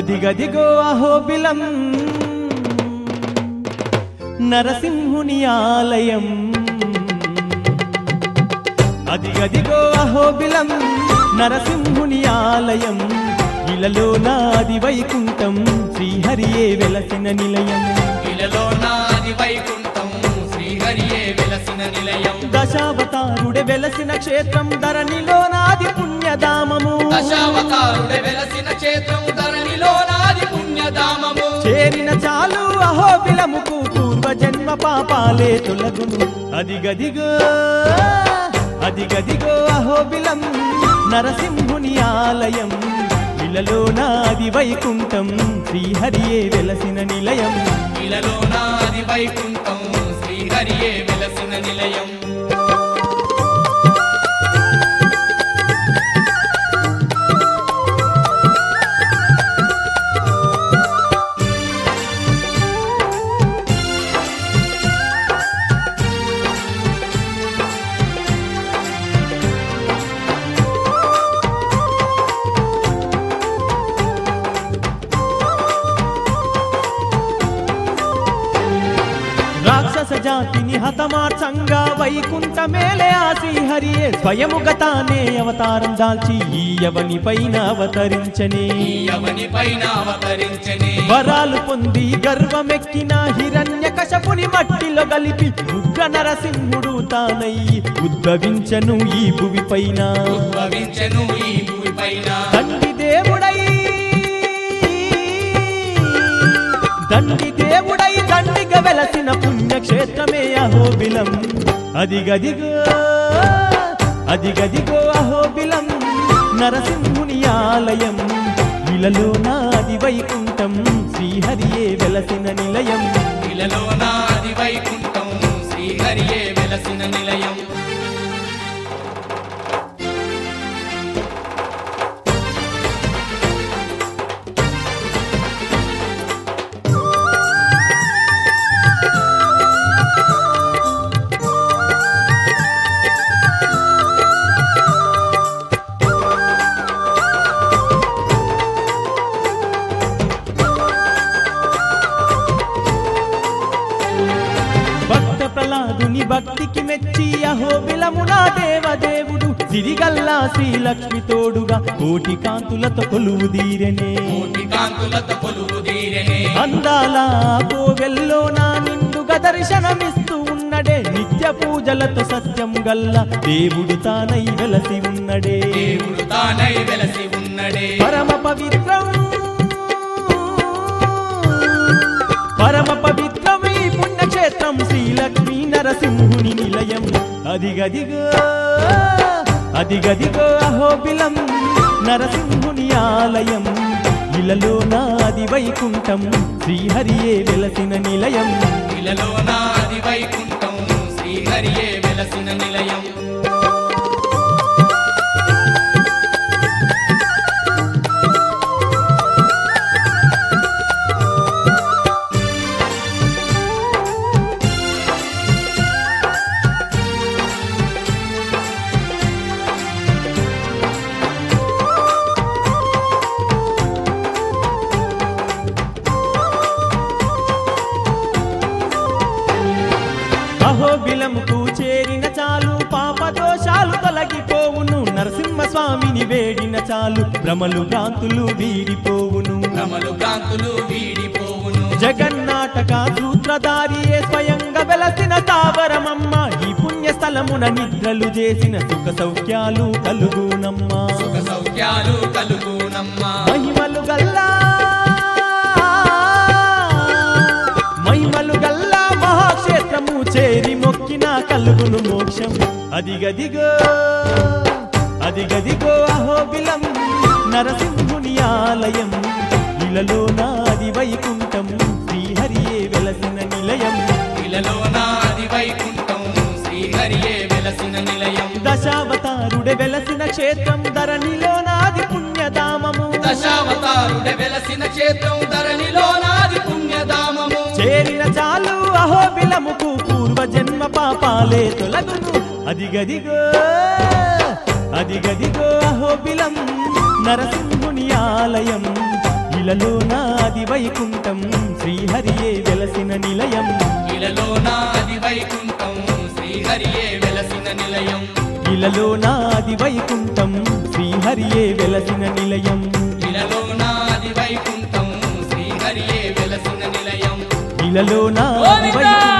అదిగదిగో అహోబిలం నరసింహుని ఆలయం అదిగదిగో అహోబిలం నరసింహుని ఆలయం ఇలలో నాది వైకుంఠం శ్రీహరియే వెలసిన నిలయం ఇలలో నాది వైకుంఠం శ్రీహరియే వెలసిన నిలయం దశావతారుడే వెలసిన క్షేత్రం ధరణిలో నాది పుణ్యధామము దశావతారుడే వెలసిన క్షేత్రం ధరణిలో నాది పుణ్యధామము చేరిన చాలు అహోబిలముకు పూర్వజన్మ పాపాలే తొలగును అదిగదిగో అదిగదిగో అహోబిలం నరసింహుని ఆలయం ఇలలో నాది వైకుంఠం శ్రీహరియే వెలసిన నిలయం ఇలలో నాది వైకుంఠం శ్రీహరియే వెలసిన నిలయం రాక్షస జాతిని హతమార్చంగా వైకుంఠ మేలే ఆ శ్రీహరియే స్వయముగ తానే అవతారం దాల్చి ఈ యవని పైన అవతరించనే ఈ అవని పైన అవతరించని వరాలు పొంది గర్వమెక్కిన హిరణ్య కశపుని మట్టిలో గలిపి ఉగ్ర నరసింహుడు తానయ్యి ఉద్భవించను ఈ భువి పైన ఉద్భవించెను ఈ భూమి పైన తండ్రి దేవుడై దండి దేవుడై దండిగా వెలసిన పుణ్యక్షేత్రమే అహోబిలం అదిగదిగో అదిగదిగో అహోబిలం నరసింహుని ఆలయం ఇలలో నాది వైకుంఠం శ్రీహరియే వెలసిన నిలయం ఇలలో నాది వైకుంఠం శ్రీహరియే వెలసిన నిలయం భక్త ప్రహ్లాదుని భక్తికి మెచ్చి అహోబిలము నా దేవదేవుడు సిరిగల్లా శ్రీలక్ష్మి తోడుగా కోటి కాంతులతో కొలువు దీరనే కోటి కాంతులతో కొలువు తీరనే అందాల కోవెల్లో నా నిండుగా దర్శనమిస్తూ ఉన్నడే నిత్య పూజలతో సత్యం గల్ల దేవుడు తానై వెలసి ఉన్నడే దేవుడు తానై వెలసి ఉన్నడే పరమ పవిత్రం పరమ పవిత్రం ఈ పుణ్యక్షేత్రం శ్రీలక్ష్మీ నరసింహుని నిలయం అదిగదిగో అదిగదిగో అహోబిలం నరసింహుని ఆలయం ఇలలో నాది వైకుంఠం శ్రీహరియే వెలసిన నిలయం ఇలలో నాది వైకుంఠం శ్రీహరియే వెలసిన నిలయం అహోబిలముకు చేరిన చాలు పాప దోషాలు తొలగిపోవును నరసింహస్వామిని వేడిన చాలు భ్రమలు భ్రాంతులు వీడిపోవును భ్రమలు భ్రాంతులు వీడిపోవును జగన్నాటక సూత్రధారియే స్వయంగా వెలసిన తావరమమ్మ ఈ పుణ్య స్థలమున నిద్రలు చేసిన సుఖ సౌఖ్యాలు కలుగునమ్మా సుఖ సౌఖ్యాలు కలుగునమ్మా మహిమలు గల్లా మహిమలు గల్లా మహాక్షేత్రము చేరి మొక్కిన కలుగును మోక్షం అదిగదిగో అదిగదిగో అహోబిలం నరసింహుని ఆలయం ఇలలో నాది వైకుంఠం శ్రీహరియే వెలసిన నిలయం ఇలలో నాది వైకుంఠం శ్రీహరియే వెలసిన నిలయం దశావతారుడే వెలసిన క్షేత్రం ధరణిలో నాది పుణ్యధామము దశావతారుడే వెలసిన క్షేత్రం ధరణిలో నాది పుణ్యధామము చేరిన చాలు అహోబిలముకు పూర్వజన్మ పాపాలే తొలగును అదిగదిగో అదిగదిగో అహోబిలం నరసింహుని ఆలయం ఇలలో నాది వైకుంఠం శ్రీహరియే వెలసిన నిలయం ఇలలో నాది వైకుంఠం శ్రీహరియే వెలసిన నిలయం ఇలలో నాది వైకుంఠం శ్రీహరియే వెలసిన నిలయం ఇలలో నాది వైకుంఠం శ్రీహరియే వెలసిన నిలయం ఇలలో నాది గోవిందా! వైకుంఠం